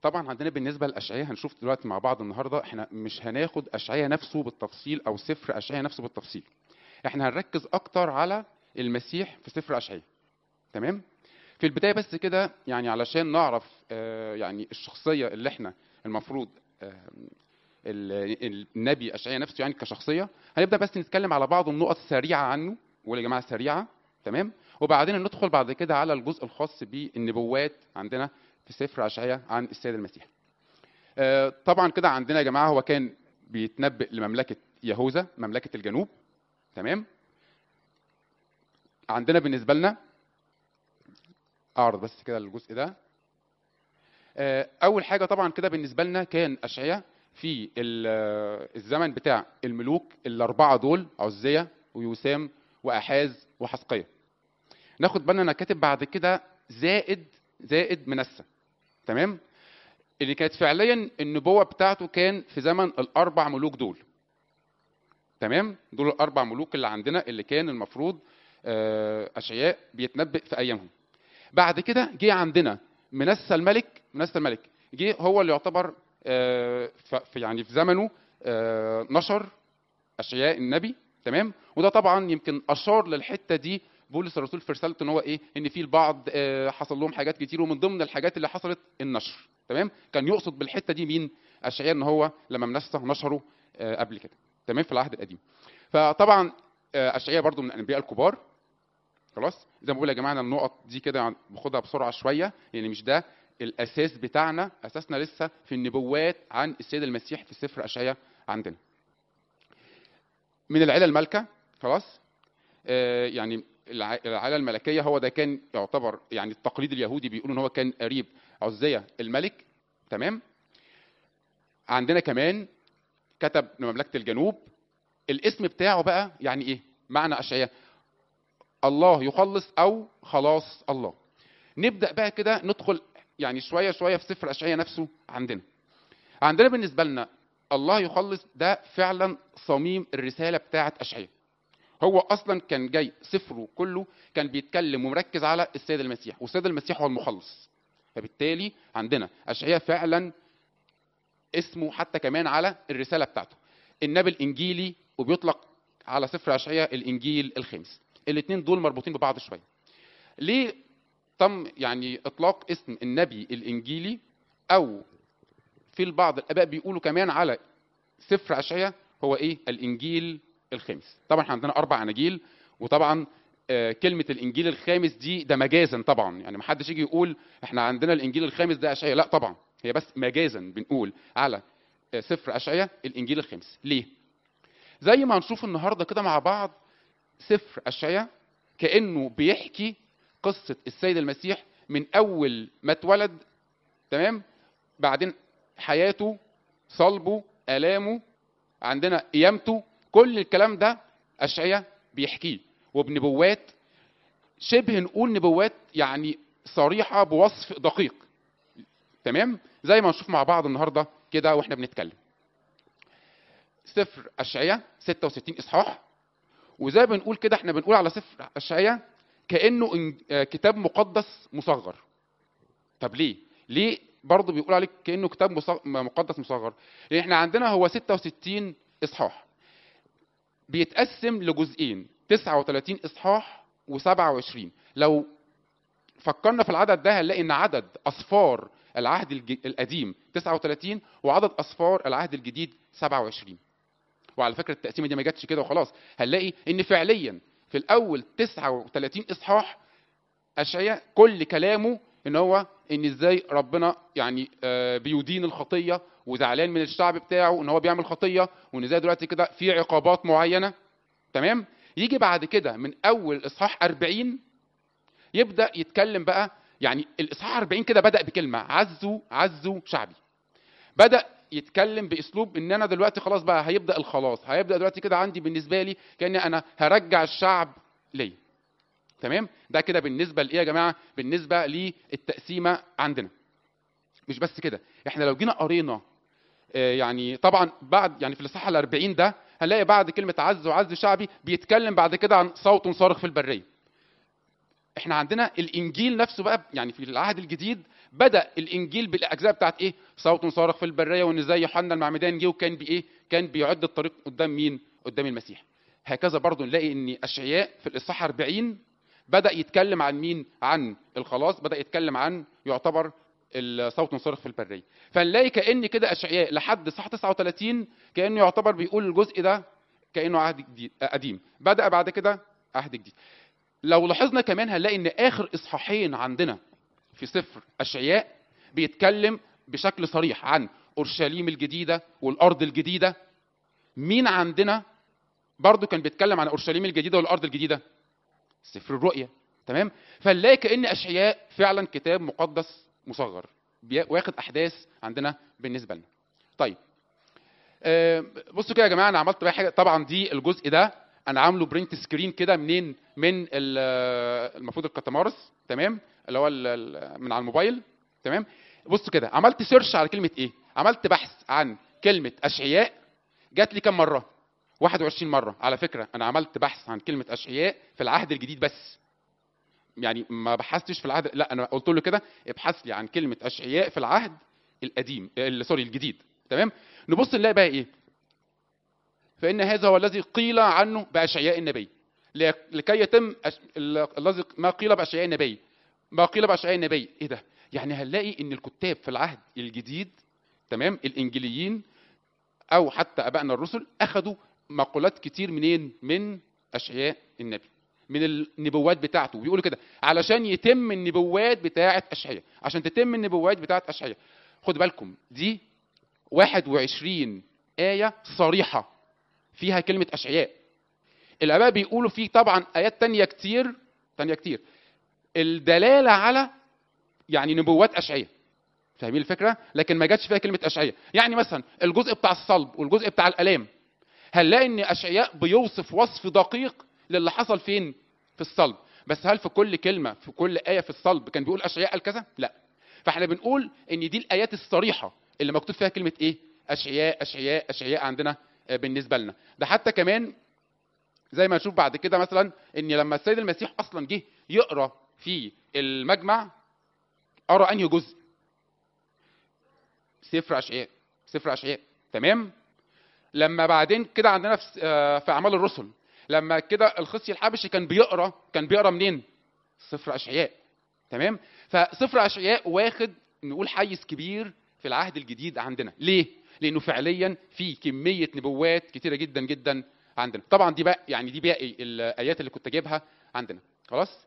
طبعا عندنا بالنسبه للاشعياء هنشوف دلوقتي مع بعض النهارده احنا مش هناخد اشعياء نفسه بالتفصيل او سفر اشعياء نفسه بالتفصيل احنا هنركز اكتر على المسيح في سفر اشعياء تمام في البدايه بس كده يعني علشان نعرف آه، يعني الشخصيه اللي احنا المفروض آه، ال- النبي اشعياء نفسه يعني كشخصيه هنبدا بس نتكلم على بعض النقط سريعه عنه ولا يا جماعه سريعه تمام وبعدين ندخل بعد كده على الجزء الخاص بالنبوات عندنا في سفر اشعياء عن السيد المسيح آه، طبعا كده عندنا يا جماعه هو كان بيتنبئ لمملكه يهوذا مملكه الجنوب تمام عندنا بالنسبه لنا اعرض بس كده الجزء ده آه، اول حاجه طبعا كده بالنسبه لنا كان اشعياء في ال- آه، الزمن بتاع الملوك الاربعه دول عزيه ويوسام واحاز وحسقيه ناخد بالنا انا كاتب بعد كده زائد زائد منسى تمام اللي كانت فعليا النبوه بتاعته كان في زمن الاربع ملوك دول تمام دول الاربع ملوك اللي عندنا اللي كان المفروض آه، اشعياء بيتنبئ في ايامهم بعد كده جه عندنا منسى الملك منسى الملك جه هو اللي يعتبر آه، ف- في يعني في زمنه آه، نشر اشعياء النبي تمام وده طبعا يمكن اشار للحته دي بولس الرسول في رسالته ان هو ايه ان في البعض آه، حصل لهم حاجات كتير ومن ضمن الحاجات اللي حصلت النشر تمام كان يقصد بالحته دي مين اشعياء ان هو لما منسى نشره آه، قبل كده تمام في العهد القديم فطبعا آه، اشعياء برضو من الانبياء الكبار خلاص زي ما بقول يا جماعه أنا النقط دي كده باخدها بسرعه شويه يعني مش ده الاساس بتاعنا اساسنا لسه في النبوات عن السيد المسيح في سفر اشعياء عندنا من العيله المالكه خلاص آه، يعني الع- العائله الملكيه هو ده كان يعتبر يعني التقليد اليهودي بيقول ان هو كان قريب عزيه الملك تمام عندنا كمان كتب لمملكه الجنوب الاسم بتاعه بقى يعني ايه معنى اشعياء الله يخلص او خلاص الله نبدا بقى كده ندخل يعني شويه شويه في سفر اشعياء نفسه عندنا عندنا بالنسبه لنا الله يخلص ده فعلا صميم الرساله بتاعه اشعياء هو اصلا كان جاي سفره كله كان بيتكلم ومركز على السيد المسيح والسيد المسيح هو المخلص فبالتالي عندنا اشعياء فعلا اسمه حتى كمان على الرساله بتاعته النبي الانجيلي وبيطلق على سفر اشعياء الانجيل الخامس الاثنين دول مربوطين ببعض شويه ليه تم يعني اطلاق اسم النبي الانجيلي او في البعض الاباء بيقولوا كمان على سفر اشعياء هو ايه الانجيل الخامس طبعا احنا عندنا اربع اناجيل وطبعا آه، كلمه الانجيل الخامس دي ده مجازا طبعا يعني ما حدش يجي يقول احنا عندنا الانجيل الخامس ده اشعياء لا طبعا هي بس مجازا بنقول على آه، سفر اشعياء الانجيل الخامس ليه زي ما هنشوف النهارده كده مع بعض سفر اشعياء كانه بيحكي قصه السيد المسيح من اول ما اتولد تمام بعدين حياته صلبه الامه عندنا قيامته كل الكلام ده اشعياء بيحكيه وبنبوات شبه نقول نبوات يعني صريحه بوصف دقيق تمام زي ما هنشوف مع بعض النهارده كده واحنا بنتكلم سفر اشعياء 66 اصحاح وزي ما بنقول كده احنا بنقول على سفر اشعياء كانه إن- آه، كتاب مقدس مصغر طب ليه ليه برضه بيقول عليك كانه كتاب مصغ- مقدس مصغر لان احنا عندنا هو 66 اصحاح بيتقسم لجزئين 39 اصحاح و27 لو فكرنا في العدد ده هنلاقي ان عدد اصفار العهد الج- القديم 39 وعدد اصفار العهد الجديد 27 وعلى فكره التقسيمه دي ما جاتش كده وخلاص هنلاقي ان فعليا في الاول 39 اصحاح اشعياء كل كلامه ان هو ان ازاي ربنا يعني آه، بيدين الخطيه وزعلان من الشعب بتاعه ان هو بيعمل خطيه وان ازاي دلوقتي كده في عقابات معينه تمام يجي بعد كده من اول اصحاح 40 يبدا يتكلم بقى يعني الاصحاح 40 كده بدا بكلمه عزوا عزوا شعبي بدا يتكلم باسلوب ان انا دلوقتي خلاص بقى هيبدا الخلاص هيبدا دلوقتي كده عندي بالنسبه لي كاني انا هرجع الشعب ليا تمام ده كده بالنسبه لايه يا جماعه بالنسبه للتقسيمه عندنا مش بس كده احنا لو جينا قرينا آه، يعني طبعا بعد يعني في الاصحاح ال 40 ده هنلاقي بعد كلمه عز وعز شعبي بيتكلم بعد كده عن صوت صارخ في البريه احنا عندنا الانجيل نفسه بقى يعني في العهد الجديد بدا الانجيل بالاجزاء بتاعت ايه صوت صارخ في البريه وان ازاي يوحنا المعمدان جه وكان بايه كان بيعد الطريق قدام مين قدام المسيح هكذا برضو نلاقي ان اشعياء في الاصحاح 40 بدا يتكلم عن مين عن الخلاص بدا يتكلم عن يعتبر الصوت صارخ في البريه فنلاقي كان كده اشعياء لحد صح 39 كانه يعتبر بيقول الجزء ده كانه عهد جديد قديم بدا بعد كده عهد جديد لو لاحظنا كمان هنلاقي ان اخر اصحاحين عندنا في سفر اشعياء بيتكلم بشكل صريح عن اورشليم الجديده والارض الجديده مين عندنا برضو كان بيتكلم عن اورشليم الجديده والارض الجديده سفر الرؤيا تمام فنلاقي كان اشعياء فعلا كتاب مقدس مصغر واخد احداث عندنا بالنسبه لنا طيب آه بصوا كده يا جماعه انا عملت بقى حاجه طبعا دي الجزء ده انا عامله برنت سكرين كده منين من المفروض الكتمارس تمام اللي هو من على الموبايل تمام بصوا كده عملت سيرش على كلمه ايه عملت بحث عن كلمه اشعياء جات لي كام مره 21 مره على فكره انا عملت بحث عن كلمه اشعياء في العهد الجديد بس يعني ما بحثتش في العهد لا انا قلت له كده ابحث لي عن كلمه اشعياء في العهد القديم سوري الجديد تمام نبص نلاقي بقى ايه فان هذا هو الذي قيل عنه باشعياء النبي لكي يتم الذي ما قيل باشعياء النبي ما قيل باشعياء النبي ايه ده يعني هنلاقي ان الكتاب في العهد الجديد تمام الانجيليين او حتى ابائنا الرسل اخذوا مقولات كتير منين من اشعياء النبي من النبوات بتاعته بيقولوا كده علشان يتم النبوات بتاعه اشعياء عشان تتم النبوات بتاعه اشعياء خدوا بالكم دي 21 آية صريحة فيها كلمة أشعياء الآباء بيقولوا في طبعا آيات تانية كتير تانية كتير الدلالة على يعني نبوات أشعياء فاهمين الفكرة؟ لكن ما جاتش فيها كلمة أشعياء يعني مثلا الجزء بتاع الصلب والجزء بتاع الآلام هنلاقي إن أشعياء بيوصف وصف دقيق للي حصل فين؟ في الصلب بس هل في كل كلمة في كل آية في الصلب كان بيقول أشعياء قال كذا؟ لا فاحنا بنقول إن دي الآيات الصريحة اللي مكتوب فيها كلمة إيه؟ أشعياء أشعياء أشعياء عندنا بالنسبة لنا ده حتى كمان زي ما نشوف بعد كده مثلا ان لما السيد المسيح اصلا جه يقرا في المجمع قرا انهي جزء سفر اشعياء سفر اشعياء تمام لما بعدين كده عندنا في في اعمال الرسل لما كده الخصي الحبشي كان بيقرا كان بيقرا منين سفر اشعياء تمام فسفر اشعياء واخد نقول حيز كبير في العهد الجديد عندنا ليه لانه فعليا في كميه نبوات كتيره جدا جدا عندنا طبعا دي بقى يعني دي باقي الايات اللي كنت جايبها عندنا خلاص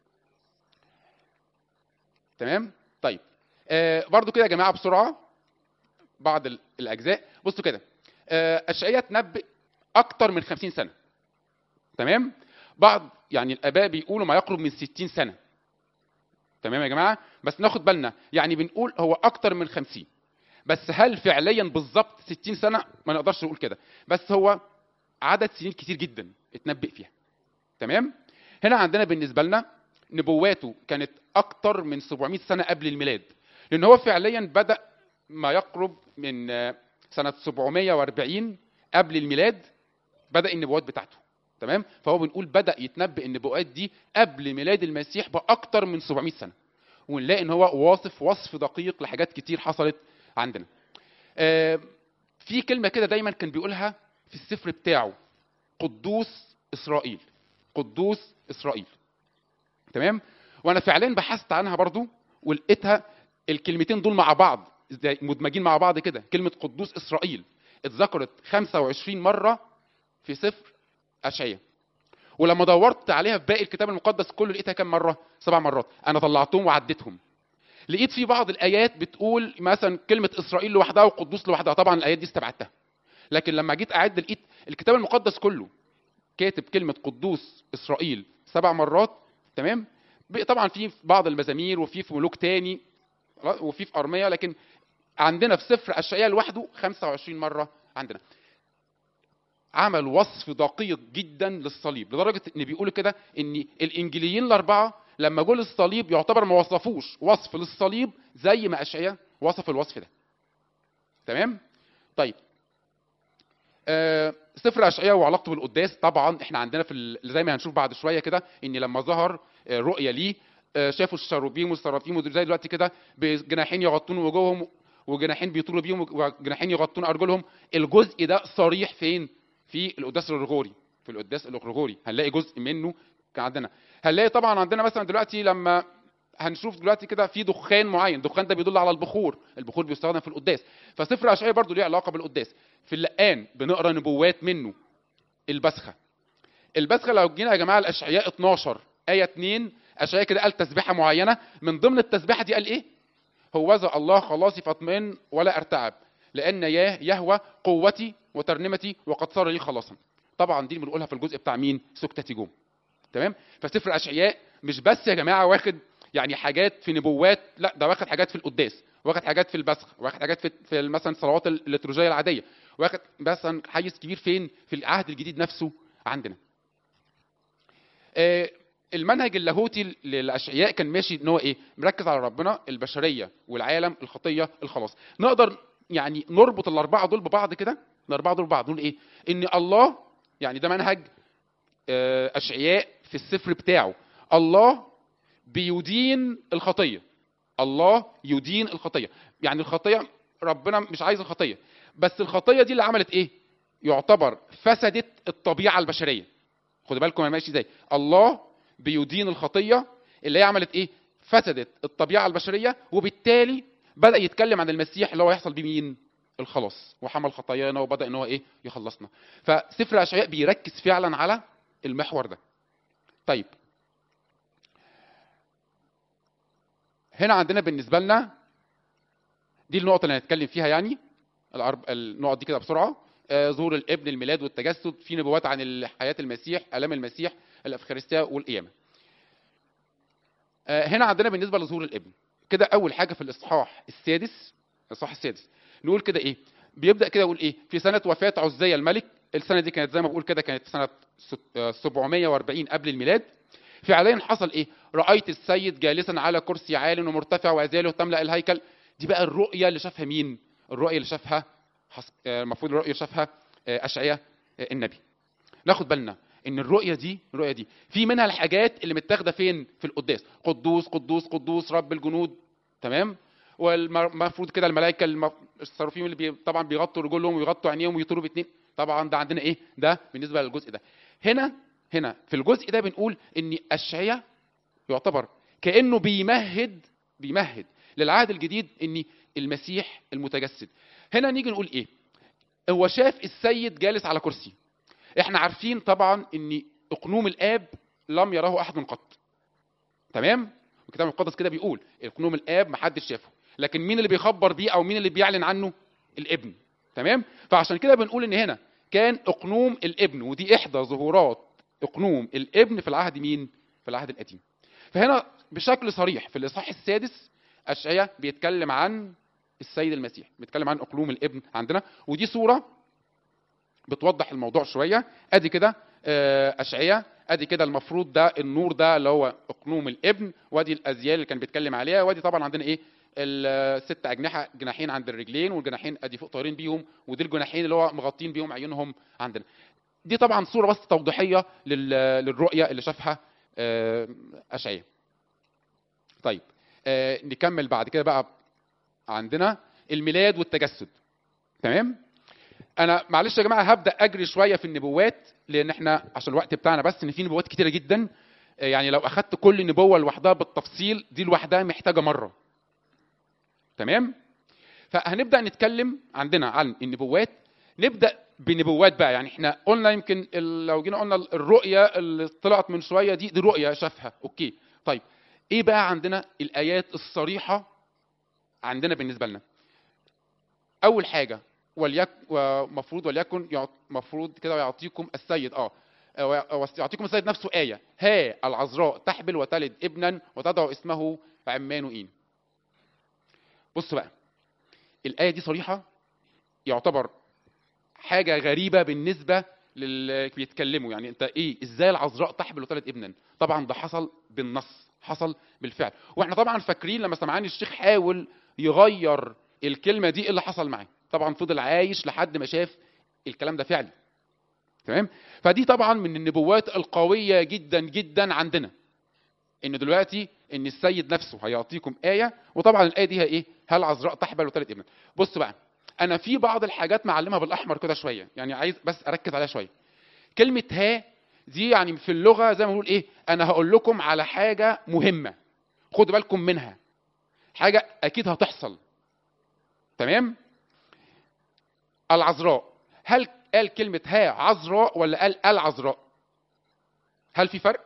تمام طيب آه برضو كده يا جماعه بسرعه بعض الاجزاء بصوا كده آه اشعياء تنبئ اكتر من 50 سنه تمام بعض يعني الاباء بيقولوا ما يقرب من 60 سنه تمام يا جماعه بس ناخد بالنا يعني بنقول هو اكتر من 50 بس هل فعليا بالظبط 60 سنه ما نقدرش نقول كده بس هو عدد سنين كتير جدا اتنبئ فيها تمام هنا عندنا بالنسبه لنا نبواته كانت اكتر من 700 سنه قبل الميلاد لان هو فعليا بدا ما يقرب من سنه 740 قبل الميلاد بدا النبوات بتاعته تمام فهو بنقول بدا يتنبئ النبوات دي قبل ميلاد المسيح باكتر من 700 سنه ونلاقي ان هو واصف وصف دقيق لحاجات كتير حصلت عندنا آه في كلمه كده دايما كان بيقولها في السفر بتاعه قدوس اسرائيل قدوس اسرائيل تمام وانا فعليا بحثت عنها برضو ولقيتها الكلمتين دول مع بعض مدمجين مع بعض كده كلمه قدوس اسرائيل اتذكرت 25 مره في سفر اشعياء ولما دورت عليها في باقي الكتاب المقدس كله لقيتها كام مره سبع مرات انا طلعتهم وعديتهم لقيت في بعض الايات بتقول مثلا كلمه اسرائيل لوحدها وقدوس لوحدها طبعا الايات دي استبعدتها لكن لما جيت اعد لقيت الكتاب المقدس كله كاتب كلمه قدوس اسرائيل سبع مرات تمام طبعا في بعض المزامير وفي في ملوك تاني وفي في ارميه لكن عندنا في سفر اشعياء لوحده 25 مره عندنا عمل وصف دقيق جدا للصليب لدرجه ان بيقولوا كده ان الانجيليين الاربعه لما جول الصليب يعتبر ما وصفوش وصف للصليب زي ما اشعياء وصف الوصف ده تمام طيب آه فسفر اشعياء وعلاقته بالقداس طبعا احنا عندنا في ال- زي ما هنشوف بعد شويه كده ان لما ظهر آه، رؤيه ليه آه، شافوا الشروبيم والسرافيم ودول زي دلوقتي كده بجناحين يغطون وجوههم وجناحين بيطولوا بيهم وجناحين يغطون ارجلهم الجزء ده صريح فين في القداس الغرغوري في القداس الغرغوري هنلاقي جزء منه كان عندنا هنلاقي طبعا عندنا مثلا دلوقتي لما هنشوف دلوقتي كده في دخان معين الدخان ده بيدل على البخور البخور بيستخدم في القداس فسفر اشعياء برضو ليه علاقه بالقداس في اللقان بنقرا نبوات منه البسخه البسخه لو جينا يا جماعه الاشعياء 12 ايه 2 اشعياء كده قال تسبيحه معينه من ضمن التسبيحه دي قال ايه هوذا الله خلاصي فاطمئن ولا ارتعب لان ياه يهوى قوتي وترنمتي وقد صار لي خلاصا طبعا دي بنقولها في الجزء بتاع مين سكتة جوم تمام فسفر اشعياء مش بس يا جماعه واخد يعني حاجات في نبوات لا ده واخد حاجات في القداس واخد حاجات في البسخ واخد حاجات في, في مثلا الصلوات الليتورجيه العاديه واخد مثلا حيز كبير فين في العهد الجديد نفسه عندنا آه، المنهج اللاهوتي للاشعياء كان ماشي ان هو ايه مركز على ربنا البشريه والعالم الخطيه الخلاص نقدر يعني نربط الاربعه دول ببعض كده الاربعه دول ببعض نقول ايه ان الله يعني ده منهج آه، اشعياء في السفر بتاعه الله بيدين الخطيه الله يدين الخطيه يعني الخطيه ربنا مش عايز الخطيه بس الخطيه دي اللي عملت ايه يعتبر فسدت الطبيعه البشريه خدوا بالكم انا ماشي ازاي الله بيدين الخطيه اللي هي عملت ايه فسدت الطبيعه البشريه وبالتالي بدا يتكلم عن المسيح اللي هو يحصل بيه مين الخلاص وحمل خطايانا وبدا ان هو ايه يخلصنا فسفر اشعياء بيركز فعلا على المحور ده طيب هنا عندنا بالنسبه لنا دي النقطه اللي هنتكلم فيها يعني الأرب... النقط دي كده بسرعه آه، ظهور الابن الميلاد والتجسد في نبوات عن حياه المسيح الام المسيح الافخارستيه والقيامه آه، هنا عندنا بالنسبه لظهور الابن كده اول حاجه في الاصحاح السادس الاصحاح السادس نقول كده ايه بيبدا كده يقول ايه في سنه وفاه عزية الملك السنه دي كانت زي ما بقول كده كانت سنه ست- آه، 740 قبل الميلاد فعليا حصل ايه رايت السيد جالسا على كرسي عال ومرتفع وازاله تملا الهيكل دي بقى الرؤيه اللي شافها مين الرؤيه اللي شافها حس- آه، المفروض الرؤيه اللي شافها آه، اشعياء آه، النبي ناخد بالنا ان الرؤيه دي الرؤيه دي في منها الحاجات اللي متاخده فين في القداس قدوس قدوس قدوس رب الجنود تمام والمفروض كده الملائكه الم- الصرافيم اللي بي طبعا بيغطوا رجولهم ويغطوا عينيهم ويطيروا باثنين طبعا ده عندنا ايه ده بالنسبه للجزء ده هنا هنا في الجزء ده بنقول ان اشعياء يعتبر كانه بيمهد بيمهد للعهد الجديد ان المسيح المتجسد هنا نيجي نقول ايه هو شاف السيد جالس على كرسي احنا عارفين طبعا ان اقنوم الاب لم يراه احد قط تمام الكتاب المقدس كده بيقول اقنوم الاب محدش شافه لكن مين اللي بيخبر بيه او مين اللي بيعلن عنه الابن تمام فعشان كده بنقول ان هنا كان اقنوم الابن ودي احدى ظهورات اقنوم الابن في العهد مين في العهد القديم فهنا بشكل صريح في الاصحاح السادس اشعياء بيتكلم عن السيد المسيح بيتكلم عن اقلوم الابن عندنا ودي صوره بتوضح الموضوع شويه ادي كده آه، اشعياء ادي كده المفروض ده النور ده اللي هو اقنوم الابن وادي الازيال اللي كان بيتكلم عليها وادي طبعا عندنا ايه الست اجنحه جناحين عند الرجلين والجناحين ادي فوق طايرين بيهم ودي الجناحين اللي هو مغطين بيهم عيونهم عندنا دي طبعا صوره بس توضيحيه لل- للرؤيه اللي شافها آه، اشعياء طيب آه، نكمل بعد كده بقى عندنا الميلاد والتجسد تمام انا معلش يا جماعه هبدا اجري شويه في النبوات لان احنا عشان الوقت بتاعنا بس ان في نبوات كتيره جدا آه، يعني لو اخدت كل نبوه لوحدها بالتفصيل دي لوحدها محتاجه مره تمام فهنبدا نتكلم عندنا عن النبوات نبدا بنبوات بقى يعني احنا قلنا يمكن ال- لو جينا قلنا الرؤيه اللي طلعت من شويه دي دي رؤيه شافها اوكي طيب ايه بقى عندنا الايات الصريحه عندنا بالنسبه لنا اول حاجه وليك ومفروض وليكن يعط- مفروض كده يعطيكم السيد اه آه، يعطيكم السيد نفسه آية ها العذراء تحبل وتلد ابنا وتدعو اسمه عمانوئين بص بقى الآية دي صريحة يعتبر حاجة غريبة بالنسبة للي بيتكلموا يعني انت ايه ازاي العذراء تحبل وتلد ابنا طبعا ده حصل بالنص حصل بالفعل واحنا طبعا فاكرين لما سمعان الشيخ حاول يغير الكلمة دي ايه اللي حصل معاه طبعا فضل عايش لحد ما شاف الكلام ده فعلي تمام فدي طبعا من النبوات القويه جدا جدا عندنا ان دلوقتي ان السيد نفسه هيعطيكم ايه وطبعا الايه دي هي ايه هل عذراء تحبل وتلد ابنا بص بقى انا في بعض الحاجات معلمها بالاحمر كده شويه يعني عايز بس اركز عليها شويه كلمه ها دي يعني في اللغه زي ما بنقول ايه انا هقول لكم على حاجه مهمه خدوا بالكم منها حاجه اكيد هتحصل تمام العذراء هل قال كلمه ها عذراء ولا قال العذراء هل في فرق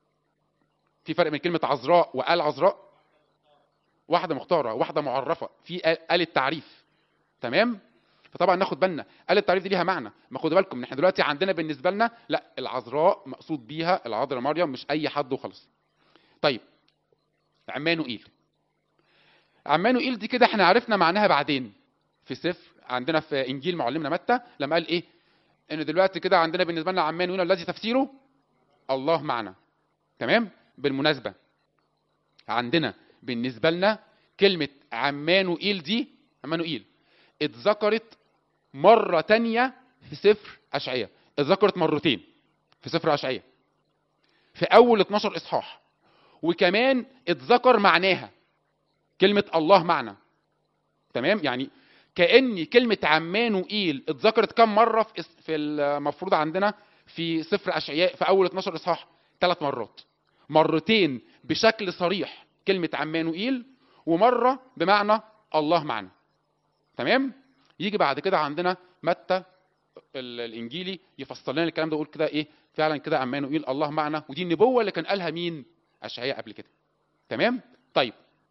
في فرق بين كلمه عذراء وقال عذراء واحده مختاره واحده معرفه في قال التعريف تمام فطبعا ناخد بالنا قال التعريف دي ليها معنى ما خدوا بالكم ان احنا دلوقتي عندنا بالنسبه لنا لا العذراء مقصود بيها العذراء مريم مش اي حد وخلاص طيب عمانوئيل عمانوئيل دي كده احنا عرفنا معناها بعدين في سفر عندنا في انجيل معلمنا متى لما قال ايه ان دلوقتي كده عندنا بالنسبه لنا عمانوئيل الذي تفسيره الله معنا تمام بالمناسبه عندنا بالنسبه لنا كلمه عمانوئيل دي عمانوئيل اتذكرت مرة تانية في سفر أشعية اتذكرت مرتين في سفر أشعية في أول 12 إصحاح وكمان اتذكر معناها كلمة الله معنا تمام يعني كأن كلمة عمانوئيل اتذكرت كم مرة في في المفروض عندنا في سفر أشعياء في أول 12 إصحاح ثلاث مرات مرتين بشكل صريح كلمة عمانوئيل ومرة بمعنى الله معنا تمام يجي بعد كده عندنا متى الانجيلي يفسر لنا الكلام ده يقول كده ايه فعلا كده عمانوئيل الله معنا ودي النبوه اللي كان قالها مين اشعياء قبل كده تمام طيب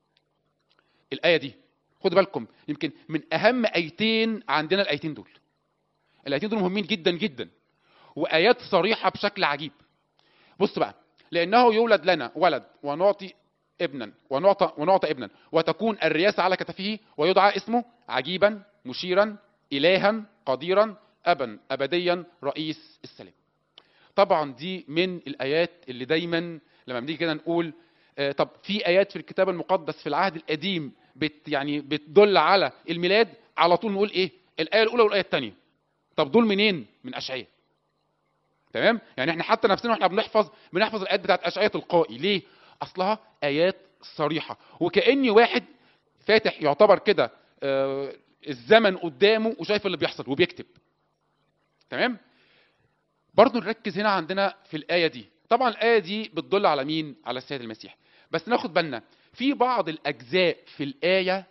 الايه دي خدوا بالكم يمكن من اهم ايتين عندنا الايتين دول الايتين دول مهمين جدا جدا وايات صريحه بشكل عجيب بص بقى لانه يولد لنا ولد ونعطي ابنا ونعطى ونعطى ابنا وتكون الرياسه على كتفه ويدعى اسمه عجيبا مشيرا الها قديرا ابا ابديا رئيس السلام طبعا دي من الايات اللي دايما لما بنيجي كده نقول آه طب في ايات في الكتاب المقدس في العهد القديم بت يعني بتدل على الميلاد على طول نقول ايه الايه الاولى والايه الثانيه طب دول منين من اشعياء تمام يعني احنا حتى نفسنا واحنا بنحفظ بنحفظ الايات بتاعت اشعياء تلقائي ليه اصلها ايات صريحه وكاني واحد فاتح يعتبر كده آه الزمن قدامه وشايف اللي بيحصل وبيكتب تمام برضو نركز هنا عندنا في الايه دي طبعا الايه دي بتدل على مين على السيد المسيح بس ناخد بالنا في بعض الاجزاء في الايه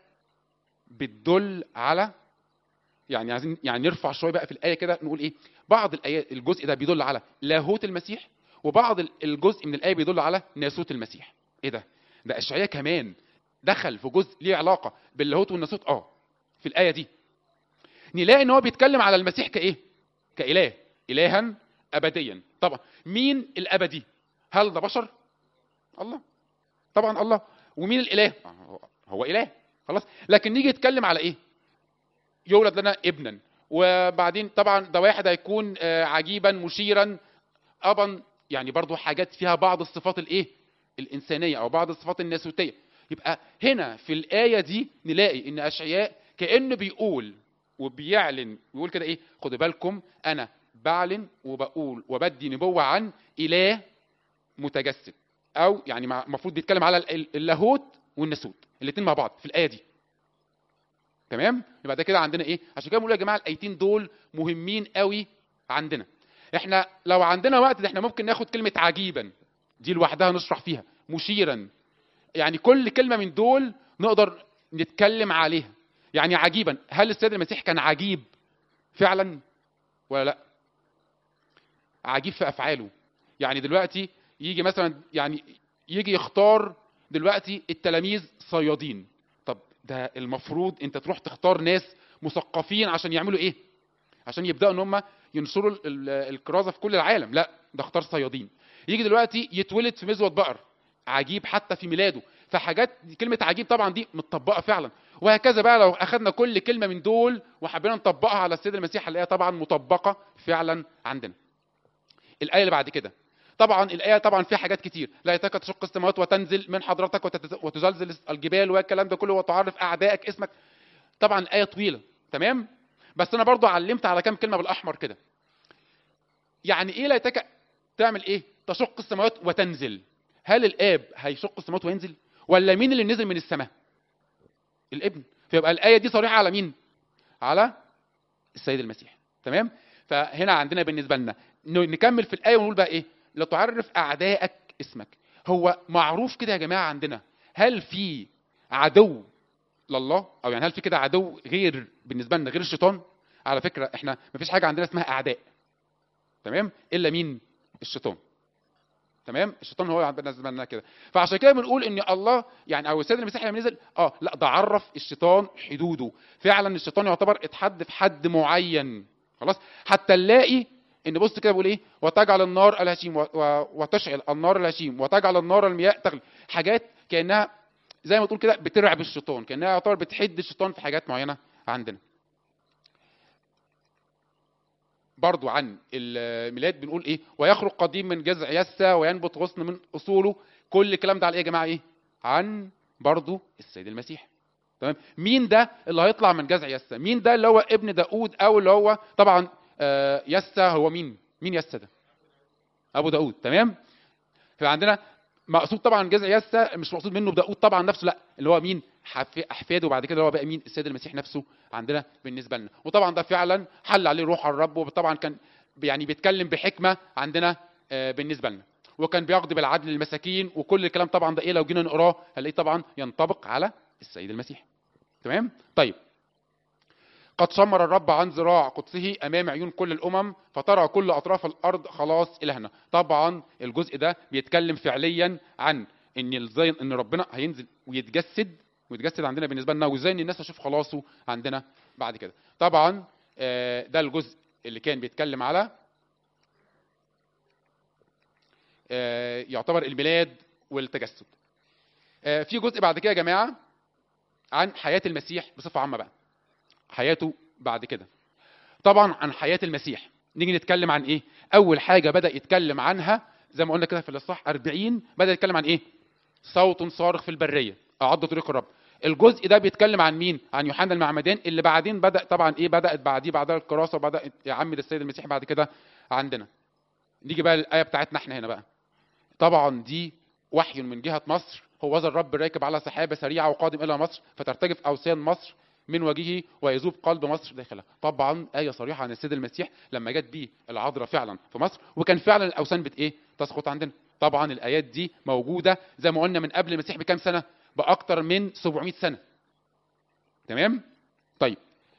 بتدل على يعني عايزين يعني نرفع شويه بقى في الايه كده نقول ايه بعض الايات الجزء ده بيدل على لاهوت المسيح وبعض الجزء من الايه بيدل على ناسوت المسيح ايه ده ده اشعياء كمان دخل في جزء ليه علاقه باللاهوت والناسوت اه في الايه دي نلاقي ان هو بيتكلم على المسيح كايه كاله الها ابديا طبعا مين الابدي هل ده بشر الله طبعا الله ومين الاله هو اله خلاص لكن نيجي نتكلم على ايه يولد لنا ابنا وبعدين طبعا ده واحد هيكون عجيبا مشيرا ابا يعني برضو حاجات فيها بعض الصفات الايه الانسانيه او بعض الصفات الناسوتيه يبقى هنا في الايه دي نلاقي ان اشعياء كانه بيقول وبيعلن ويقول كده ايه خدوا بالكم انا بعلن وبقول وبدي نبوه عن اله متجسد او يعني المفروض بيتكلم على اللاهوت والناسوت الاثنين مع بعض في الايه دي تمام يبقى ده كده عندنا ايه عشان كده بنقول يا جماعه الايتين دول مهمين قوي عندنا احنا لو عندنا وقت ده احنا ممكن ناخد كلمه عجيبا دي لوحدها نشرح فيها مشيرا يعني كل كلمه من دول نقدر نتكلم عليها يعني عجيبا هل السيد المسيح كان عجيب فعلا ولا لا عجيب في افعاله يعني دلوقتي يجي مثلا يعني يجي يختار دلوقتي التلاميذ صيادين طب ده المفروض انت تروح تختار ناس مثقفين عشان يعملوا ايه عشان يبداوا ان هم ينشروا الكرازه في كل العالم لا ده اختار صيادين يجي دلوقتي يتولد في مزوه بقر عجيب حتى في ميلاده فحاجات كلمه عجيب طبعا دي متطبقه فعلا وهكذا بقى لو اخذنا كل كلمه من دول وحبينا نطبقها على السيد المسيح هنلاقيها طبعا مطبقه فعلا عندنا الايه اللي بعد كده طبعا الايه طبعا فيها حاجات كتير لا يتك تشق السماوات وتنزل من حضرتك وتزلزل الجبال والكلام ده كله وتعرف اعدائك اسمك طبعا ايه طويله تمام بس انا برضو علمت على كام كلمه بالاحمر كده يعني ايه لا يتك تعمل ايه تشق السماوات وتنزل هل الاب هيشق السماوات وينزل ولا مين اللي نزل من السماء الابن فيبقى الايه دي صريحه على مين على السيد المسيح تمام فهنا عندنا بالنسبه لنا ن- نكمل في الايه ونقول بقى ايه لا تعرف اعدائك اسمك هو معروف كده يا جماعه عندنا هل في عدو لله او يعني هل في كده عدو غير بالنسبه لنا غير الشيطان على فكره احنا مفيش حاجه عندنا اسمها اعداء تمام الا مين الشيطان تمام الشيطان هو اللي بالنسبه لنا كده فعشان كده بنقول ان الله يعني او السيد المسيح لما نزل اه لا ده عرف الشيطان حدوده فعلا الشيطان يعتبر اتحد في حد معين خلاص حتى نلاقي ان بص كده بيقول ايه وتجعل النار الهشيم و- و- وتشعل النار الهشيم وتجعل النار المياه تغلي حاجات كانها زي ما تقول كده بترعب الشيطان كانها يعتبر بتحد الشيطان في حاجات معينه عندنا برضو عن الميلاد بنقول ايه ويخرج قديم من جذع يسا وينبت غصن من اصوله كل الكلام ده على ايه يا جماعه ايه عن برضو السيد المسيح تمام مين ده اللي هيطلع من جذع يسا مين ده اللي هو ابن داود او اللي هو طبعا آه، يسا هو مين مين يسا ده ابو داود تمام فعندنا مقصود طبعا جذع يسا مش مقصود منه داود طبعا نفسه لا اللي هو مين حف- احفاده وبعد كده اللي هو بقى مين السيد المسيح نفسه عندنا بالنسبه لنا وطبعا ده فعلا حل عليه روح الرب وطبعا كان يعني بيتكلم بحكمه عندنا آه، بالنسبه لنا وكان بيقضي بالعدل للمساكين وكل الكلام طبعا ده ايه لو جينا نقراه هنلاقيه طبعا ينطبق على السيد المسيح تمام طيب قد شمر الرب عن ذراع قدسه امام عيون كل الامم فترى كل اطراف الارض خلاص الهنا طبعا الجزء ده بيتكلم فعليا عن ان ازاي ان ربنا هينزل ويتجسد ويتجسد عندنا بالنسبه لنا وازاي ان الناس تشوف خلاصه عندنا بعد كده طبعا آه، ده الجزء اللي كان بيتكلم على آه، يعتبر الميلاد والتجسد آه، في جزء بعد كده يا جماعه عن حياه المسيح بصفه عامه بقى حياته بعد كده طبعا عن حياه المسيح نيجي نتكلم عن ايه اول حاجه بدا يتكلم عنها زي ما قلنا كده في الاصحاح 40 بدا يتكلم عن ايه صوت صارخ في البريه اعد طريق الرب الجزء ده بيتكلم عن مين عن يوحنا المعمدان اللي بعدين بدا طبعا ايه بدات بعديه بعدها الكراسه وبدا يعمد السيد المسيح بعد كده عندنا نيجي بقى الايه بتاعتنا احنا هنا بقى طبعا دي وحي من جهه مصر هو ذا الرب راكب على سحابه سريعه وقادم الى مصر فترتجف اوثان مصر من وجهه ويذوب قلب مصر داخلها طبعا ايه صريحه عن السيد المسيح لما جت بيه العذراء فعلا في مصر وكان فعلا الاوثان بت ايه تسقط عندنا طبعا الايات دي موجوده زي ما قلنا من قبل المسيح بكام سنه باكتر من 700 سنه تمام طيب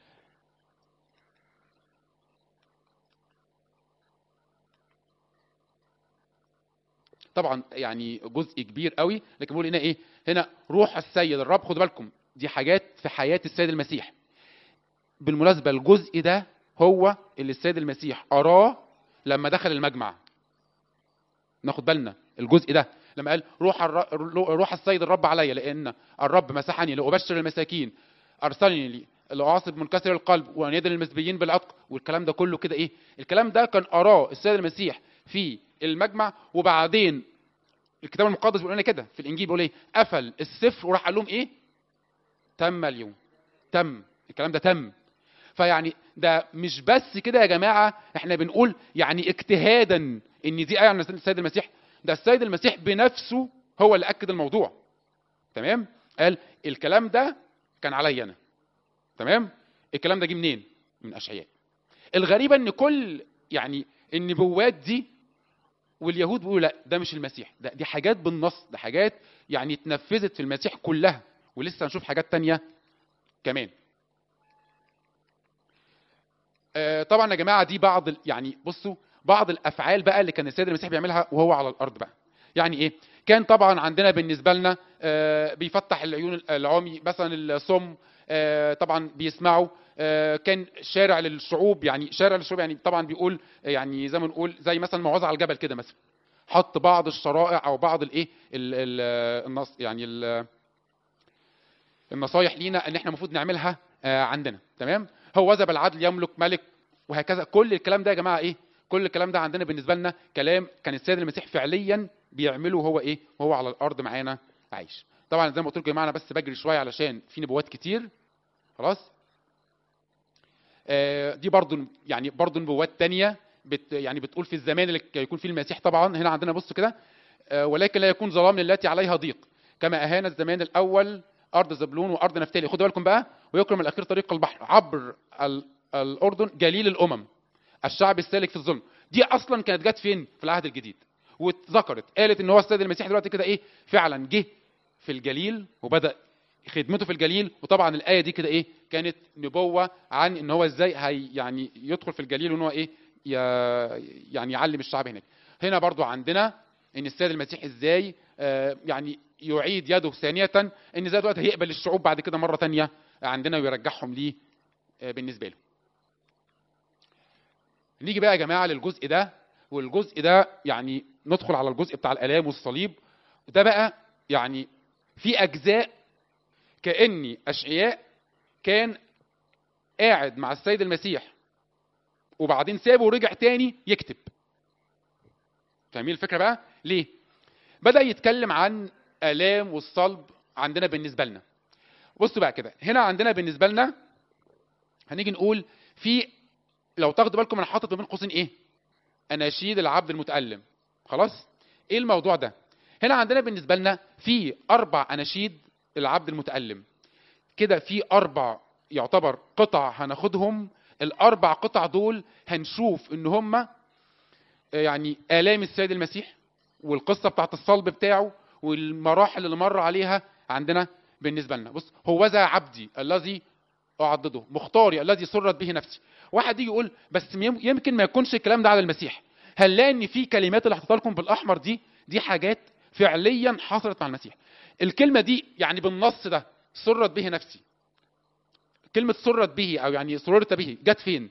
طبعا يعني جزء كبير قوي لكن بيقول هنا ايه هنا روح السيد الرب خدوا بالكم دي حاجات في حياه السيد المسيح بالمناسبه الجزء ده هو اللي السيد المسيح اراه لما دخل المجمع ناخد بالنا الجزء ده لما قال روح الر... روح السيد الرب علي لان الرب مسحني لابشر المساكين ارسلني لي لاعاصب منكسر القلب وانادي المسبيين بالعتق والكلام ده كله كده ايه الكلام ده كان اراه السيد المسيح في المجمع وبعدين الكتاب المقدس بيقول لنا كده في الانجيل بيقول ايه قفل السفر وراح قال لهم ايه تم اليوم تم الكلام ده تم فيعني ده مش بس كده يا جماعه احنا بنقول يعني اجتهادا ان دي ايه عن السيد المسيح ده السيد المسيح بنفسه هو اللي اكد الموضوع تمام قال الكلام ده كان عليا انا تمام الكلام ده جه منين من اشعياء الغريبه ان كل يعني النبوات دي واليهود بيقولوا لا ده مش المسيح ده دي حاجات بالنص ده حاجات يعني اتنفذت في المسيح كلها ولسه هنشوف حاجات تانية كمان آه طبعا يا جماعه دي بعض ال- يعني بصوا بعض الافعال بقى اللي كان السيد المسيح بيعملها وهو على الارض بقى يعني ايه كان طبعا عندنا بالنسبه لنا آه بيفتح العيون العمي مثلا الصم آه طبعا بيسمعوا آه كان شارع للشعوب يعني شارع للشعوب يعني طبعا بيقول يعني زي ما نقول زي مثلا موعظه على الجبل كده مثلا حط بعض الشرائع او بعض الايه ال- ال- النص يعني ال- النصايح لينا ان احنا المفروض نعملها آه، عندنا تمام هو ذا بالعدل يملك ملك وهكذا كل الكلام ده يا جماعه ايه كل الكلام ده عندنا بالنسبه لنا كلام كان السيد المسيح فعليا بيعمله هو ايه وهو على الارض معانا عايش طبعا زي ما قلت لكم يا جماعه انا بس بجري شويه علشان في نبوات كتير خلاص آه، دي برضو يعني برضو نبوات تانية بت يعني بتقول في الزمان اللي يكون فيه المسيح طبعا هنا عندنا بص كده آه، ولكن لا يكون ظلام للتي عليها ضيق كما اهان الزمان الاول ارض زبلون وارض نفتالي خدوا بالكم بقى ويكرم الاخير طريق البحر عبر ال- الاردن جليل الامم الشعب السالك في الظلم دي اصلا كانت جت فين في العهد الجديد واتذكرت قالت ان هو السيد المسيح دلوقتي كده ايه فعلا جه في الجليل وبدا خدمته في الجليل وطبعا الايه دي كده ايه كانت نبوه عن ان هو ازاي هي يعني يدخل في الجليل وان هو ايه ي- يعني يعلم الشعب هناك هنا برضو عندنا ان السيد المسيح ازاي آه، يعني يعيد يده ثانيه ان ذات وقت هيقبل الشعوب بعد كده مره ثانيه عندنا ويرجعهم ليه آه، بالنسبه له نيجي بقى يا جماعه للجزء ده والجزء ده يعني ندخل على الجزء بتاع الالام والصليب ده بقى يعني في اجزاء كاني اشعياء كان قاعد مع السيد المسيح وبعدين سابه ورجع تاني يكتب فاهمين الفكره بقى ليه بدا يتكلم عن الام والصلب عندنا بالنسبه لنا بصوا بقى كده هنا عندنا بالنسبه لنا هنيجي نقول في لو تاخدوا بالكم انا حاطط ما بين قوسين ايه اناشيد العبد المتالم خلاص ايه الموضوع ده هنا عندنا بالنسبه لنا في اربع اناشيد العبد المتالم كده في اربع يعتبر قطع هناخدهم الاربع قطع دول هنشوف ان هم يعني الام السيد المسيح والقصه بتاعت الصلب بتاعه والمراحل اللي مر عليها عندنا بالنسبه لنا بص هو ذا عبدي الذي اعضده مختاري الذي سرت به نفسي واحد يجي يقول بس يم- يمكن ما يكونش الكلام ده على المسيح هنلاقي ان في كلمات اللي حطيتها لكم بالاحمر دي دي حاجات فعليا حصلت مع المسيح الكلمه دي يعني بالنص ده سرت به نفسي كلمه سرت به او يعني سررت به جت فين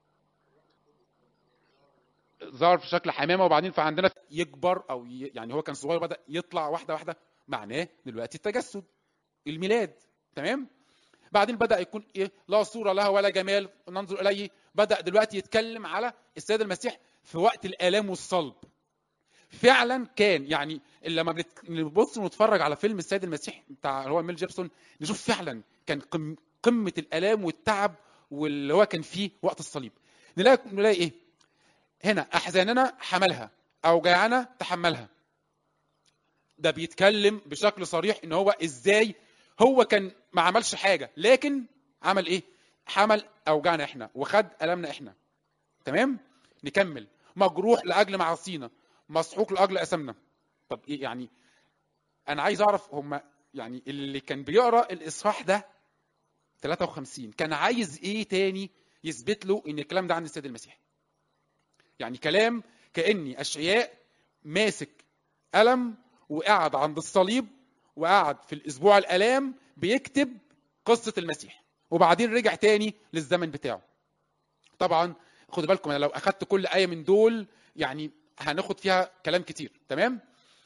ظهر في شكل حمامه وبعدين فعندنا يكبر او ي... يعني هو كان صغير بدا يطلع واحده واحده معناه دلوقتي التجسد الميلاد تمام بعدين بدا يكون ايه لا صوره لها ولا جمال ننظر اليه بدا دلوقتي يتكلم على السيد المسيح في وقت الالام والصلب فعلا كان يعني لما بنت- نبص ونتفرج على فيلم السيد المسيح بتاع اللي هو ميل جيبسون نشوف فعلا كان قم- قمه الالام والتعب واللي هو كان فيه وقت الصليب نلاقي نلاقي ايه هنا احزاننا حملها اوجاعنا تحملها ده بيتكلم بشكل صريح ان هو ازاي هو كان ما عملش حاجه لكن عمل ايه حمل اوجاعنا احنا وخد المنا احنا تمام نكمل مجروح لاجل معاصينا مسحوق لاجل اثامنا طب ايه يعني انا عايز اعرف هم يعني اللي كان بيقرا الاصحاح ده 53 كان عايز ايه تاني يثبت له ان الكلام ده عن السيد المسيح يعني كلام كاني اشعياء ماسك قلم وقعد عند الصليب وقعد في الاسبوع الالام بيكتب قصه المسيح وبعدين رجع تاني للزمن بتاعه طبعا خدوا بالكم انا لو اخدت كل ايه من دول يعني هناخد فيها كلام كتير تمام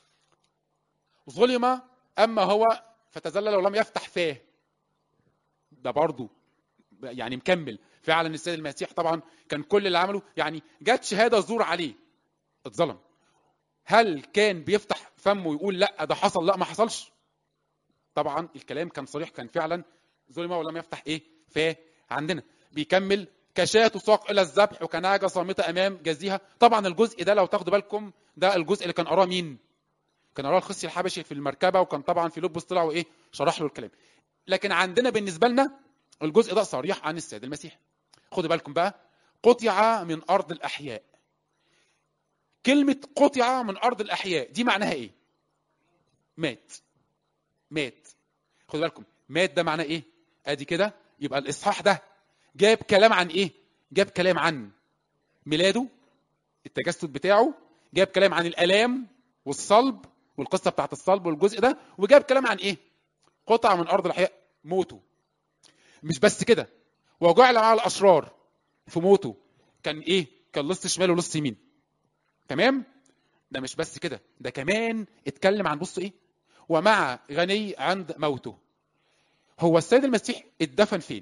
ظلم اما هو فتذلل ولم يفتح فاه ده برضه يعني مكمل فعلا السيد المسيح طبعا كان كل اللي عمله يعني جت شهاده زور عليه اتظلم هل كان بيفتح فمه ويقول لا ده حصل لا ما حصلش طبعا الكلام كان صريح كان فعلا ظلم ولم يفتح ايه فاه عندنا بيكمل كشاة تساق الى الذبح وكنعجة صامتة امام جزيها طبعا الجزء ده لو تاخدوا بالكم ده الجزء اللي كان قراه مين كان قراه الخصي الحبشي في المركبه وكان طبعا في لبس طلع وايه شرح له الكلام لكن عندنا بالنسبه لنا الجزء ده صريح عن السيد المسيح خدوا بالكم بقى قطع من ارض الاحياء كلمه قطع من ارض الاحياء دي معناها ايه مات مات خدوا بالكم مات ده معناه ايه ادي كده يبقى الاصحاح ده جاب كلام عن ايه جاب كلام عن ميلاده التجسد بتاعه جاب كلام عن الالام والصلب والقصه بتاعت الصلب والجزء ده وجاب كلام عن ايه قطع من ارض الاحياء موته مش بس كده وجعل مع الاشرار في موته كان ايه كان لص شمال ولص يمين تمام ده مش بس كده ده كمان اتكلم عن بص ايه ومع غني عند موته هو السيد المسيح اتدفن فين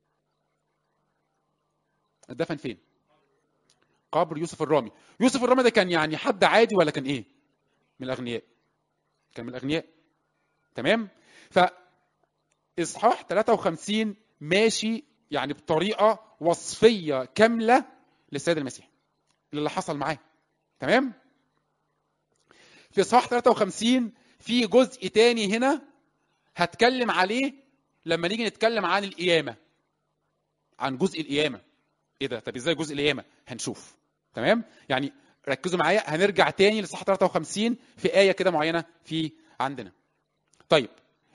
اتدفن فين قبر يوسف الرامي يوسف الرامي ده كان يعني حد عادي ولا كان ايه من الاغنياء كان من الاغنياء تمام ف اصحاح 53 ماشي يعني بطريقه وصفيه كامله للسيد المسيح اللي حصل معاه تمام في اصحاح 53 في جزء تاني هنا هتكلم عليه لما نيجي نتكلم عن القيامه عن جزء القيامه ايه ده طب ازاي جزء القيامه هنشوف تمام يعني ركزوا معايا هنرجع تاني لصحاح 53 في ايه كده معينه في عندنا طيب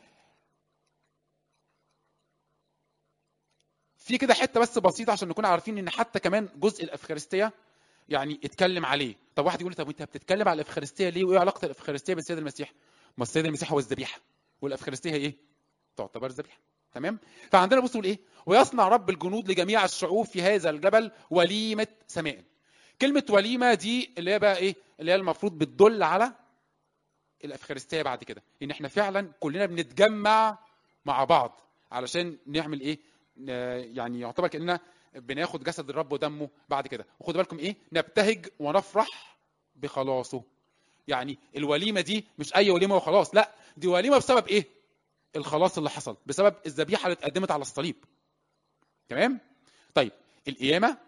في كده حته بس بسيطه عشان نكون عارفين ان حتى كمان جزء الافخارستيه يعني اتكلم عليه طب واحد يقول لي طب انت بتتكلم على الافخارستيه ليه وايه علاقه الافخارستيه بالسيد المسيح ما السيد المسيح هو الذبيحه والافخارستيه هي ايه تعتبر ذبيحه تمام فعندنا بصوا ايه ويصنع رب الجنود لجميع الشعوب في هذا الجبل وليمه سماء كلمه وليمه دي اللي هي بقى ايه اللي هي المفروض بتدل على الافخارستيه بعد كده ان احنا فعلا كلنا بنتجمع مع بعض علشان نعمل ايه يعني يعتبر كاننا بناخد جسد الرب ودمه بعد كده وخدوا بالكم ايه نبتهج ونفرح بخلاصه يعني الوليمه دي مش اي وليمه وخلاص لا دي وليمه بسبب ايه الخلاص اللي حصل بسبب الذبيحه اللي اتقدمت على الصليب تمام طيب القيامه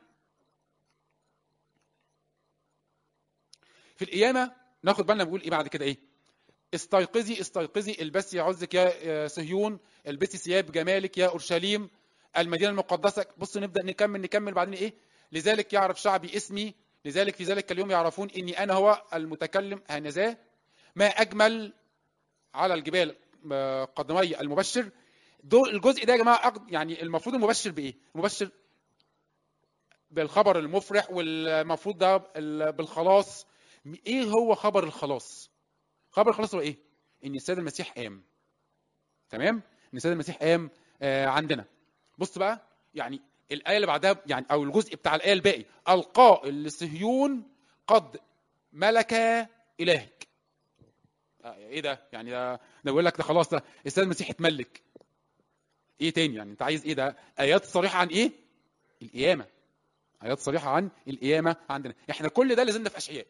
في القيامه ناخد بالنا بيقول ايه بعد كده ايه استيقظي استيقظي البسي عزك يا صهيون البسي ثياب جمالك يا اورشليم المدينه المقدسه بص نبدا نكمل نكمل بعدين ايه لذلك يعرف شعبي اسمي لذلك في ذلك اليوم يعرفون اني انا هو المتكلم هنذا ما اجمل على الجبال قدمي المبشر دول الجزء ده يا جماعه يعني المفروض المبشر بايه المبشر بالخبر المفرح والمفروض ده بالخلاص ايه هو خبر الخلاص خبر الخلاص هو ايه ان السيد المسيح قام تمام ان السيد المسيح قام آه عندنا بص بقى يعني الآية اللي بعدها يعني أو الجزء بتاع الآية الباقي القائل لصهيون قد ملك إلهك آه إيه ده؟ يعني ده ده بيقول لك ده خلاص ده السيد المسيح اتملك إيه تاني يعني أنت عايز إيه ده؟ آيات صريحة عن إيه؟ القيامة آيات صريحة عن القيامة عندنا إحنا كل ده لازمنا في أشعياء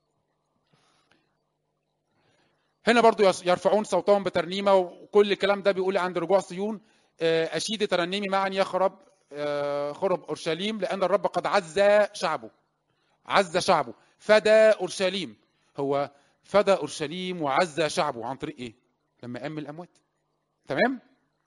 هنا برضو يرفعون صوتهم بترنيمة وكل الكلام ده بيقول عند رجوع صيون أشيد ترنمي معا يا خرب خرب أورشليم لأن الرب قد عز شعبه عز شعبه فدى أورشليم هو فدى أورشليم وعز شعبه عن طريق إيه؟ لما قام من الأموات تمام؟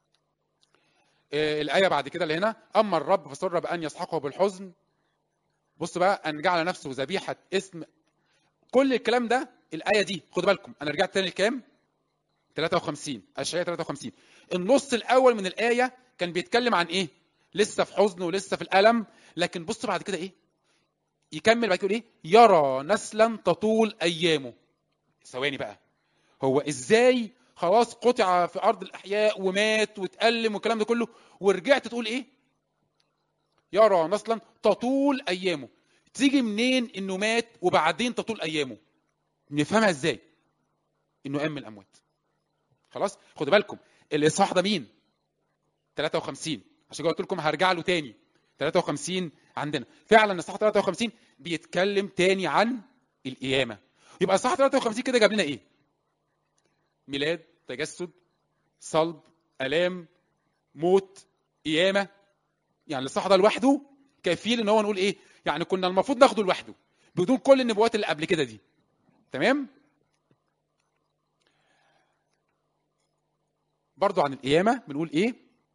الآية بعد كده اللي هنا أما الرب فسر بأن يسحقه بالحزن بص بقى أن جعل نفسه ذبيحة اسم كل الكلام ده الآية دي خدوا بالكم أنا رجعت تاني لكام؟ 53 أشعياء 53 النص الأول من الآية كان بيتكلم عن إيه؟ لسه في حزن ولسه في الألم لكن بص بعد كده إيه؟ يكمل بعد كده إيه؟ يرى نسلا تطول أيامه ثواني بقى هو إزاي خلاص قطع في أرض الأحياء ومات واتألم والكلام ده كله ورجعت تقول إيه؟ يرى نسلا تطول أيامه تيجي منين إنه مات وبعدين تطول أيامه؟ نفهمها إزاي؟ إنه قام من الأموات خلاص خدوا بالكم الاصحاح ده مين 53 عشان كده قلت لكم هرجع له تاني 53 عندنا فعلا اصحاح 53 بيتكلم تاني عن القيامه يبقى اصحاح 53 كده جاب لنا ايه ميلاد تجسد صلب الام موت قيامه يعني الاصحاح ده لوحده كفيل ان هو نقول ايه يعني كنا المفروض ناخده لوحده بدون كل النبوات اللي قبل كده دي تمام برضو عن القيامة بنقول إيه؟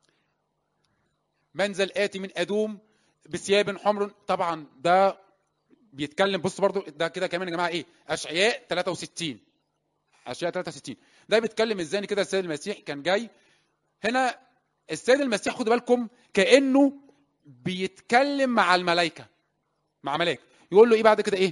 منزل آتي من أدوم بثياب حمر طبعا ده بيتكلم بص برضو ده كده كمان يا جماعة إيه؟ أشعياء 63 أشعياء 63 ده بيتكلم إزاي كده السيد المسيح كان جاي هنا السيد المسيح خدوا بالكم كأنه بيتكلم مع الملائكة مع ملاك يقول له إيه بعد كده إيه؟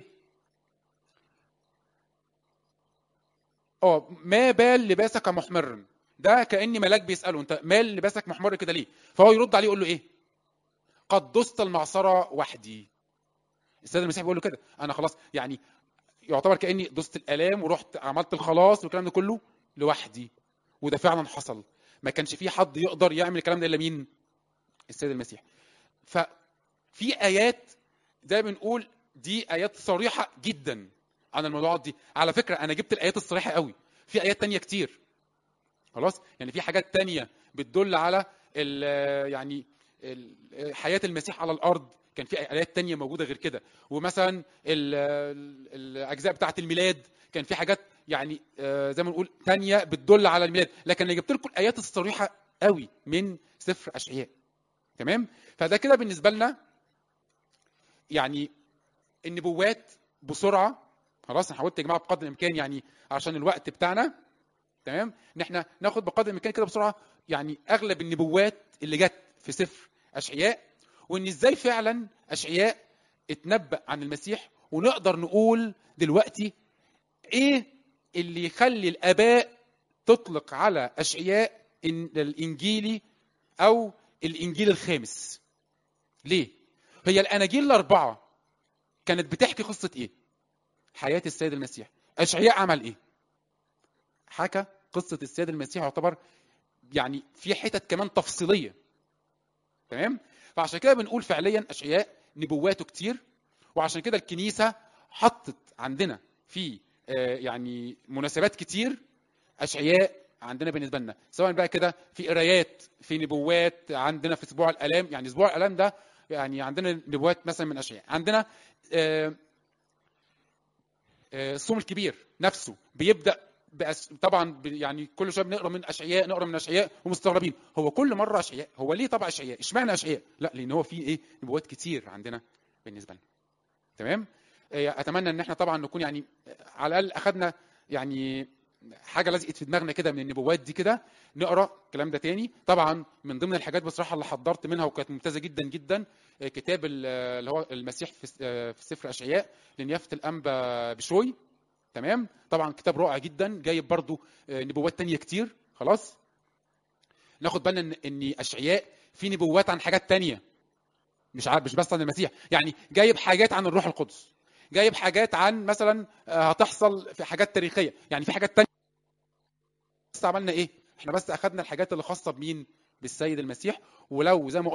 اه ما بال لباسك محمر ده كاني ملاك بيساله انت مال لباسك محمر كده ليه فهو يرد عليه يقول له ايه قد دست المعصره وحدي السيد المسيح بيقول له كده انا خلاص يعني يعتبر كاني دست الالام ورحت عملت الخلاص والكلام ده كله لوحدي وده فعلا حصل ما كانش في حد يقدر يعمل الكلام ده الا مين السيد المسيح ففي ايات زي ما بنقول دي ايات صريحه جدا عن الموضوعات دي على فكره انا جبت الايات الصريحه قوي في ايات تانية كتير خلاص يعني في حاجات تانية بتدل على ال يعني ال حياة المسيح على الأرض كان في ايات تانية موجوده غير كده ومثلا ال- ال- الاجزاء بتاعه الميلاد كان في حاجات يعني آه، زي ما نقول تانية بتدل على الميلاد لكن انا جبت لكم الايات الصريحه قوي من سفر اشعياء تمام فده كده بالنسبه لنا يعني النبوات بسرعه خلاص انا حاولت يا جماعه بقدر الامكان يعني عشان الوقت بتاعنا تمام ان احنا ناخد بقدر الامكان كده بسرعه يعني اغلب النبوات اللي جت في سفر اشعياء وان ازاي فعلا اشعياء اتنبأ عن المسيح ونقدر نقول دلوقتي ايه اللي يخلي الاباء تطلق على اشعياء إن الانجيلي او الانجيل الخامس ليه هي الاناجيل الاربعه كانت بتحكي قصه ايه حياه السيد المسيح اشعياء عمل ايه حكى قصه السيد المسيح يعتبر يعني في حتت كمان تفصيليه تمام فعشان كده بنقول فعليا اشعياء نبواته كتير وعشان كده الكنيسه حطت عندنا في آه، يعني مناسبات كتير اشعياء عندنا بالنسبه لنا سواء بقى كده في قرايات في نبوات عندنا في اسبوع الالام يعني اسبوع الالام ده يعني عندنا نبوات مثلا من اشعياء عندنا آه، آه، الصوم الكبير نفسه بيبدا بأس... طبعا ب- يعني كل شويه بنقرا من اشعياء نقرا من اشعياء ومستغربين هو كل مره اشعياء هو ليه طبعا اشعياء اشمعنى اشعياء لا لان هو في ايه نبوات كتير عندنا بالنسبه لنا تمام آه، اتمنى ان احنا طبعا نكون يعني على الاقل اخذنا يعني حاجه لزقت في دماغنا كده من النبوات دي كده نقرا الكلام ده تاني طبعا من ضمن الحاجات بصراحه اللي حضرت منها وكانت ممتازه جدا جدا آه، كتاب ال- اللي هو المسيح في س- آه، في سفر اشعياء لنيافه الانبا بشوي تمام طبعا كتاب رائع جدا جايب برضو آه، نبوات تانية كتير خلاص ناخد بالنا ان ان اشعياء في نبوات عن حاجات تانية مش عارف مش بس عن المسيح يعني جايب حاجات عن الروح القدس جايب حاجات عن مثلا آه، هتحصل في حاجات تاريخيه يعني في حاجات تانية بس عملنا ايه احنا بس اخذنا الحاجات اللي خاصه بمين بالسيد المسيح ولو زي ما